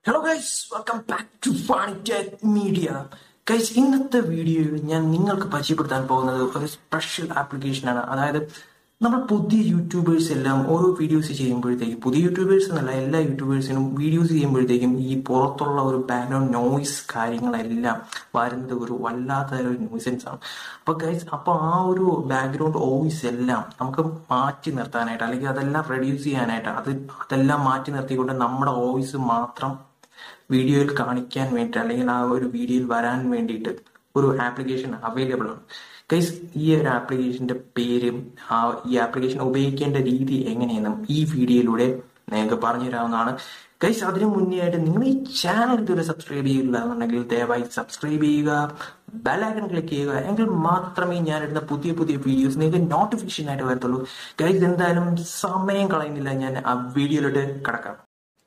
hello guys welcome back to Phani tech media guys ഇന്നത്തെ വീഡിയോയിൽ ഞാൻ നിങ്ങൾക്ക് പരിചയപ്പെടുത്താൻ പോകുന്നത് ഒരു സ്പെഷ്യൽ ആപ്ലിക്കേഷനാണ് അതായത് നമ്മൾ പുതിയ യൂട്യൂബേഴ്സ് എല്ലാം ഓരോ വീഡിയോസ് ചെയ്യുമ്പോഴത്തേക്കും പുതിയ യൂട്യൂബേഴ്സ് എന്നല്ല എല്ലാ യൂട്യൂബേഴ്സിനും വീഡിയോസ് ചെയ്യുമ്പോഴത്തേക്കും ഈ പുറത്തുള്ള ഒരു ബാക്ക്ഗ്രൗണ്ട് നോയ്സ് കാര്യങ്ങളെല്ലാം വരുന്നത് ഒരു വല്ലാത്ത ഒരു ന്യൂസൻസ് ആണ് അപ്പൊ ഗൈസ് അപ്പൊ ആ ഒരു ബാക്ക്ഗ്രൗണ്ട് വോയിസ് എല്ലാം നമുക്ക് മാറ്റി നിർത്താനായിട്ട് അല്ലെങ്കിൽ അതെല്ലാം റെഡ്യൂസ് ചെയ്യാനായിട്ട് അത് അതെല്ലാം മാറ്റി നിർത്തിക്കൊണ്ട് നമ്മുടെ വോയിസ് മാത്രം വീഡിയോയിൽ കാണിക്കാൻ വേണ്ടി അല്ലെങ്കിൽ ആ ഒരു വീഡിയോയിൽ വരാൻ വേണ്ടിയിട്ട് ഒരു ആപ്ലിക്കേഷൻ അവൈലബിൾ ആണ് ഗൈസ് ഈ ഒരു ആപ്ലിക്കേഷന്റെ പേരും ആ ഈ ആപ്ലിക്കേഷൻ ഉപയോഗിക്കേണ്ട രീതി എങ്ങനെയെന്നും ഈ വീഡിയോയിലൂടെ നിങ്ങൾക്ക് പറഞ്ഞു തരാവുന്നതാണ് ഗൈസ് അതിനു മുന്നേ ആയിട്ട് നിങ്ങൾ ഈ ചാനൽ ഇതുവരെ സബ്സ്ക്രൈബ് ചെയ്യില്ല എന്നുണ്ടെങ്കിൽ ദയവായി സബ്സ്ക്രൈബ് ചെയ്യുക ബെലൈക്കൺ ക്ലിക്ക് ചെയ്യുക എങ്കിൽ മാത്രമേ ഞാൻ ഇടുന്ന പുതിയ പുതിയ വീഡിയോസ് നിങ്ങൾക്ക് നോട്ടിഫിക്കേഷൻ ആയിട്ട് വരത്തുള്ളൂ ഗൈസ് എന്തായാലും സമയം കളയുന്നില്ല ഞാൻ ആ വീഡിയോയിലോട്ട് കിടക്കാം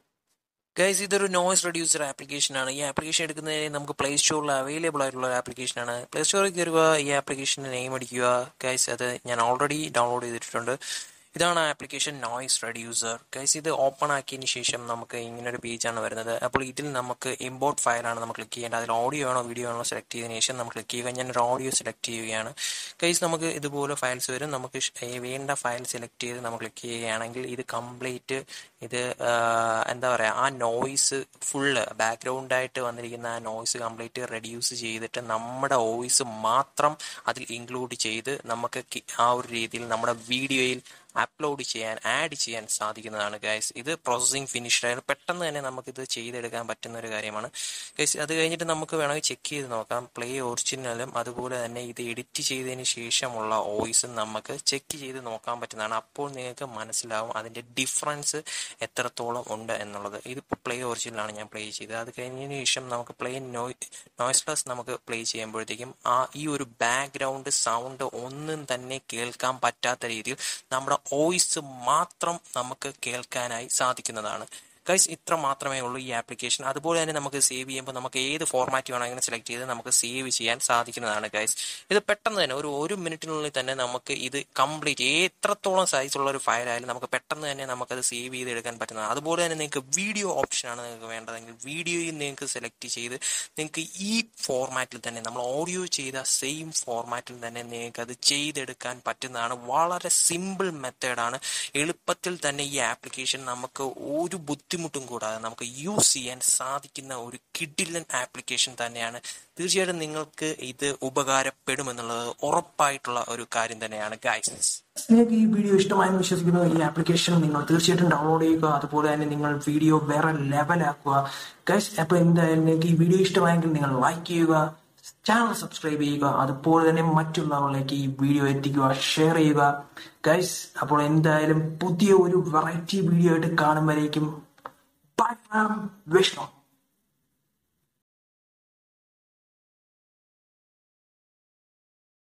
ഗൈസ് ഇതൊരു നോയ്സ് റെഡ്യൂസർ ആപ്ലിക്കേഷൻ ആണ് ഈ ആപ്ലിക്കേഷൻ എടുക്കുന്നതിന് നമുക്ക് പ്ലേ സ്റ്റോറിൽ അവൈലബിൾ ആയിട്ടുള്ള ഒരു ആപ്ലിക്കേഷൻ ആണ് പ്ലേ സ്റ്റോറിൽ കയറുക ഈ ആപ്ലിക്കേഷൻ്റെ നെയിം അടിക്കുക ഗൈസ് അത് ഞാൻ ഓൾറെഡി ഡൗൺലോഡ് ചെയ്തിട്ടുണ്ട് ഇതാണ് ആപ്ലിക്കേഷൻ നോയ്സ് റെഡ്യൂസർ ഗൈസ് ഇത് ഓപ്പൺ ആക്കിയതിന് ശേഷം നമുക്ക് ഇങ്ങനെ ഒരു പേജാണ് വരുന്നത് അപ്പോൾ ഇതിൽ നമുക്ക് ഇമ്പോർട്ട് ഫയലാണ് നമ്മൾ ക്ലിക്ക് ചെയ്യേണ്ടത് അതിൽ ഓഡിയോ ആണോ വീഡിയോ ആണോ സെലക്ട് ചെയ്തതിന് ശേഷം നമ്മൾ ക്ലിക്ക് ചെയ്യുക ഞാൻ ഒരു ഓഡിയോ സെലക്ട് ചെയ്യുകയാണ് ഗൈസ് നമുക്ക് ഇതുപോലെ ഫയൽസ് വരും നമുക്ക് വേണ്ട ഫയൽ സെലക്ട് ചെയ്ത് നമ്മൾ ക്ലിക്ക് ചെയ്യുകയാണെങ്കിൽ ഇത് കംപ്ലീറ്റ് ഇത് എന്താ പറയുക ആ നോയ്സ് ഫുള്ള് ബാക്ക്ഗ്രൗണ്ടായിട്ട് വന്നിരിക്കുന്ന ആ നോയ്സ് കംപ്ലീറ്റ് റെഡ്യൂസ് ചെയ്തിട്ട് നമ്മുടെ വോയിസ് മാത്രം അതിൽ ഇൻക്ലൂഡ് ചെയ്ത് നമുക്ക് ആ ഒരു രീതിയിൽ നമ്മുടെ വീഡിയോയിൽ അപ്ലോഡ് ചെയ്യാൻ ആഡ് ചെയ്യാൻ സാധിക്കുന്നതാണ് ഗൈസ് ഇത് പ്രോസസ്സിംഗ് ഫിനിഷ്ഡ് ആയാലും പെട്ടെന്ന് തന്നെ നമുക്കിത് ചെയ്തെടുക്കാൻ പറ്റുന്ന ഒരു കാര്യമാണ് ഗൈസ് അത് കഴിഞ്ഞിട്ട് നമുക്ക് വേണമെങ്കിൽ ചെക്ക് ചെയ്ത് നോക്കാം പ്ലേ ഒറിജിനലും അതുപോലെ തന്നെ ഇത് എഡിറ്റ് ചെയ്തതിന് ശേഷമുള്ള വോയിസും നമുക്ക് ചെക്ക് ചെയ്ത് നോക്കാൻ പറ്റുന്നതാണ് അപ്പോൾ നിങ്ങൾക്ക് മനസ്സിലാവും അതിൻ്റെ ഡിഫറൻസ് എത്രത്തോളം ഉണ്ട് എന്നുള്ളത് ഇത് പ്ലേ ഒറിജിനലാണ് ഞാൻ പ്ലേ ചെയ്തത് അത് കഴിഞ്ഞതിന് ശേഷം നമുക്ക് പ്ലേ നോയ് നോയ്സ്ലെസ് നമുക്ക് പ്ലേ ചെയ്യുമ്പോഴത്തേക്കും ആ ഈ ഒരു ബാക്ക്ഗ്രൗണ്ട് സൗണ്ട് ഒന്നും തന്നെ കേൾക്കാൻ പറ്റാത്ത രീതിയിൽ നമ്മുടെ വോയിസ് മാത്രം നമുക്ക് കേൾക്കാനായി സാധിക്കുന്നതാണ് ഗൈസ് ഇത്ര മാത്രമേ ഉള്ളൂ ഈ ആപ്ലിക്കേഷൻ അതുപോലെ തന്നെ നമുക്ക് സേവ് ചെയ്യുമ്പോൾ നമുക്ക് ഏത് ഫോർമാറ്റ് വേണമെങ്കിലും സെലക്ട് ചെയ്ത് നമുക്ക് സേവ് ചെയ്യാൻ സാധിക്കുന്നതാണ് ഗൈസ് ഇത് പെട്ടെന്ന് തന്നെ ഒരു ഒരു മിനിറ്റിനുള്ളിൽ തന്നെ നമുക്ക് ഇത് കംപ്ലീറ്റ് എത്രത്തോളം സൈസുള്ള ഒരു ഫയൽ ആയാലും നമുക്ക് പെട്ടെന്ന് തന്നെ നമുക്കത് സേവ് ചെയ്തെടുക്കാൻ പറ്റുന്നതാണ് അതുപോലെ തന്നെ നിങ്ങൾക്ക് വീഡിയോ ഓപ്ഷനാണ് നിങ്ങൾക്ക് വേണ്ടതെങ്കിൽ വീഡിയോയിൽ നിങ്ങൾക്ക് സെലക്ട് ചെയ്ത് നിങ്ങൾക്ക് ഈ ഫോർമാറ്റിൽ തന്നെ നമ്മൾ ഓഡിയോ ചെയ്ത സെയിം ഫോർമാറ്റിൽ തന്നെ നിങ്ങൾക്ക് അത് ചെയ്തെടുക്കാൻ പറ്റുന്നതാണ് വളരെ സിമ്പിൾ മെത്തേഡാണ് എളുപ്പത്തിൽ തന്നെ ഈ ആപ്ലിക്കേഷൻ നമുക്ക് ഒരു ബുദ്ധി ബുദ്ധിമുട്ടും കൂടാതെ നമുക്ക് യൂസ് ചെയ്യാൻ സാധിക്കുന്ന ഒരു കിഡിലൻ ആപ്ലിക്കേഷൻ തന്നെയാണ് തീർച്ചയായിട്ടും നിങ്ങൾക്ക് ഇത് ഉപകാരപ്പെടുമെന്നുള്ളത് ഉറപ്പായിട്ടുള്ള ഒരു കാര്യം തന്നെയാണ് ഗൈസ് നിങ്ങൾക്ക് ഈ വീഡിയോ ഇഷ്ടമായെന്ന് വിശ്വസിക്കുന്നു ഈ ആപ്ലിക്കേഷൻ നിങ്ങൾ തീർച്ചയായിട്ടും ഡൗൺലോഡ് ചെയ്യുക അതുപോലെ തന്നെ നിങ്ങൾ വീഡിയോ വേറെ ലെവലാക്കുക ഗൈസ് അപ്പൊ എന്തായാലും നിങ്ങൾക്ക് ഈ വീഡിയോ ഇഷ്ടമായെങ്കിൽ നിങ്ങൾ ലൈക്ക് ചെയ്യുക ചാനൽ സബ്സ്ക്രൈബ് ചെയ്യുക അതുപോലെ തന്നെ മറ്റുള്ളവരിലേക്ക് ഈ വീഡിയോ എത്തിക്കുക ഷെയർ ചെയ്യുക ഗൈസ് അപ്പോൾ എന്തായാലും പുതിയ ഒരു വെറൈറ്റി വീഡിയോ ആയിട്ട് കാണുമ്പോഴേക്കും ബൈ ഫ്രം വിഷ്ണു